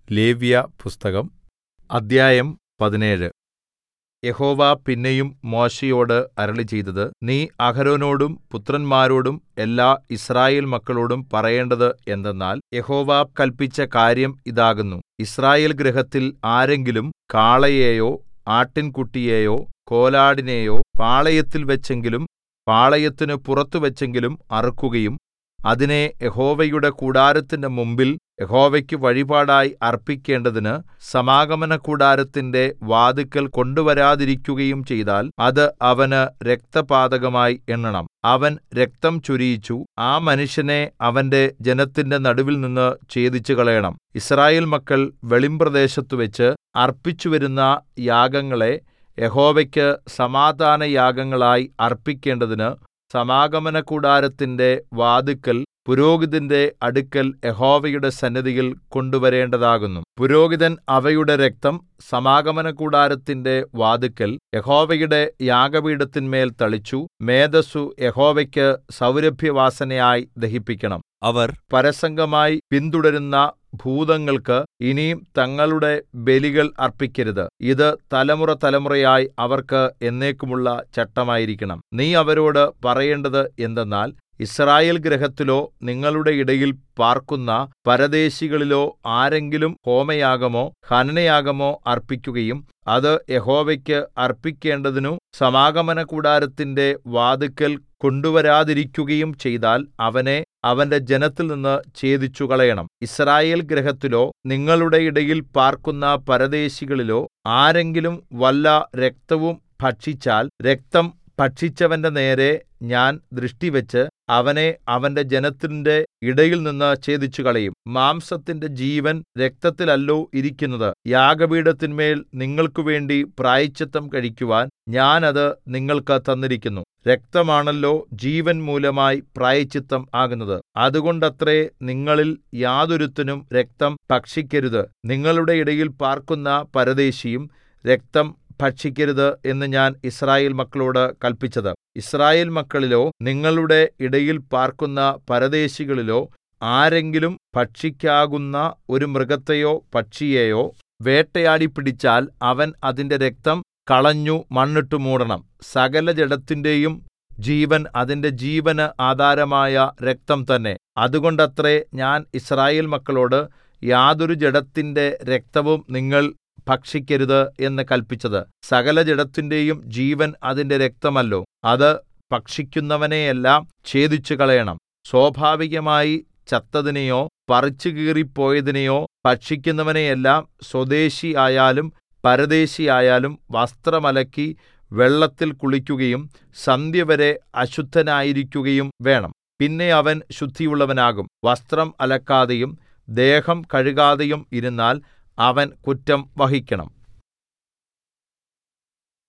ലേവ്യപുസ്തകം അദ്ധ്യായം പതിനേഴ് യഹോവ പിന്നെയും മോശെയോട് അരുളിച്ചെയ്തത് നീ അഹരോനോടും പുത്രന്മാരോടും എല്ലാ യിസ്രായേൽ മക്കളോടും പറയേണ്ടത് എന്തെന്നാൽ യഹോവ കല്പിച്ച കാര്യം ഇതാകുന്നു യിസ്രായേൽ ഗൃഹത്തിൽ ആരെങ്കിലും കാളയെയോ ആട്ടിൻകുട്ടിയെയോ കോലാടിനെയോ പാളയത്തിൽ വെച്ചെങ്കിലും പാളയത്തിനു പുറത്തുവച്ചെങ്കിലും അറുക്കുകയും അതിനെ യഹോവയുടെ കൂടാരത്തിന്റെ മുമ്പിൽ യഹോവയ്ക്ക് വഴിപാടായി അർപ്പിക്കേണ്ടതിന് സമാഗമനകൂടാരത്തിന്റെ വാതില്ക്കൽ കൊണ്ടുവരാതിരിക്കുകയും ചെയ്താൽ അത് അവന് രക്തപാതകമായി എണ്ണണം അവൻ രക്തം ചൊരിയിച്ചു ആ മനുഷ്യനെ അവന്റെ ജനത്തിന്റെ നടുവിൽനിന്ന് ഛേദിച്ചുകളയണം യിസ്രായേൽ മക്കൾ വെളിമ്പ്രദേശത്തുവച്ച് അർപ്പിച്ചുവരുന്ന യാഗങ്ങളെ യഹോവയ്ക്ക് സമാധാനയാഗങ്ങളായി അർപ്പിക്കേണ്ടതിന് സമാഗമനകൂടാരത്തിന്റെ വാതില്ക്കൽ പുരോഹിതന്റെ അടുക്കൽ യഹോവയുടെ സന്നിധിയിൽ കൊണ്ടുവരേണ്ടതാകുന്നു പുരോഹിതൻ അവയുടെ രക്തം സമാഗമനകൂടാരത്തിന്റെ വാതില്ക്കൽ യഹോവയുടെ യാഗപീഠത്തിന്മേൽ തളിച്ചു മേദസ്സു യഹോവയ്ക്ക് സൗരഭ്യവാസനയായി ദഹിപ്പിക്കണം അവർ പരസംഗമായി പിന്തുടരുന്ന ഭൂതങ്ങൾക്ക് ഇനി തങ്ങളുടെ ബലികൾ അർപ്പിക്കരുത് ഇത് തലമുറതലമുറയായി അവർക്ക് എന്നേക്കുമുള്ള ചട്ടമായിരിക്കണം നീ അവരോട് പറയേണ്ടത് എന്തെന്നാൽ യിസ്രായേൽ ഗൃഹത്തിലോ നിങ്ങളുടെ ഇടയിൽ പാർക്കുന്ന പരദേശികളിലോ ആരെങ്കിലും ഹോമയാഗമോ ഹനനയാഗമോ അർപ്പിക്കുകയും അത് യഹോവയ്ക്ക് അർപ്പിക്കേണ്ടതിനു സമാഗമനകൂടാരത്തിന്റെ വാതില്ക്കൽ കൊണ്ടുവരാതിരിക്കുകയും ചെയ്താൽ അവനെ അവന്റെ ജനത്തിൽനിന്ന് ഛേദിച്ചുകളയണം യിസ്രായേൽ ഗൃഹത്തിലോ നിങ്ങളുടെ ഇടയിൽ പാർക്കുന്ന പരദേശികളിലോ ആരെങ്കിലും വല്ല രക്തവും ഭക്ഷിച്ചാൽ രക്തം ഭക്ഷിച്ചവന്റെ നേരെ ഞാൻ ദൃഷ്ടിവച്ച് അവനെ അവന്റെ ജനത്തിന്റെ ഇടയിൽനിന്ന് ഛേദിച്ചുകളയും മാംസത്തിന്റെ ജീവൻ രക്തത്തിലല്ലോ ഇരിക്കുന്നത് യാഗപീഠത്തിന്മേൽ നിങ്ങൾക്കുവേണ്ടി പ്രായശ്ചിത്തം കഴിക്കുവാൻ ഞാൻ അത് നിങ്ങൾക്ക് തന്നിരിക്കുന്നു രക്തമാണല്ലോ ജീവൻ മൂലമായി പ്രായശ്ചിത്തം ആകുന്നത് അതുകൊണ്ടത്രേ നിങ്ങളിൽ യാതൊരുത്തനും രക്തം ഭക്ഷിക്കരുത് നിങ്ങളുടെ ഇടയിൽ പാർക്കുന്ന പരദേശിയും രക്തം ഭക്ഷിക്കരുത് എന്ന് ഞാൻ യിസ്രായേൽ മക്കളോട് കല്പിച്ചത് യിസ്രായേൽ മക്കളിലോ നിങ്ങളുടെ ഇടയിൽ പാർക്കുന്ന പരദേശികളിലോ ആരെങ്കിലും ഭക്ഷിക്കാകുന്ന ഒരു മൃഗത്തെയോ പക്ഷിയെയോ വേട്ടയാടി പിടിച്ചാൽ അവൻ അതിന്റെ രക്തം കളഞ്ഞു മണ്ണിട്ടു മൂടണം സകല ജഡത്തിന്റെയും ജീവൻ അതിന്റെ ജീവന് ആധാരമായ രക്തം തന്നെ അതുകൊണ്ടത്രേ ഞാൻ യിസ്രായേൽ മക്കളോട് യാതൊരു ജഡത്തിന്റെ രക്തവും നിങ്ങൾ ഭക്ഷിക്കരുത് എന്ന് കല്പിച്ചത് സകല ജഡത്തിന്റെയും ജീവൻ അതിന്റെ രക്തമല്ലോ അത് ഭക്ഷിക്കുന്നവനെയെല്ലാം ഛേദിച്ചുകളയണം സ്വാഭാവികമായി ചത്തതിനെയോ പറിച്ചുകീറിപ്പോയതിനെയോ ഭക്ഷിക്കുന്നവനെയെല്ലാം സ്വദേശി ആയാലും പരദേശിയായാലും വസ്ത്രമലക്കി വെള്ളത്തിൽ കുളിക്കുകയും സന്ധ്യവരെ അശുദ്ധനായിരിക്കുകയും വേണം പിന്നെ അവൻ ശുദ്ധിയുള്ളവനാകും വസ്ത്രം അലക്കാതെയും ദേഹം കഴുകാതെയും ഇരുന്നാൽ അവൻ കുറ്റം വഹിക്കണം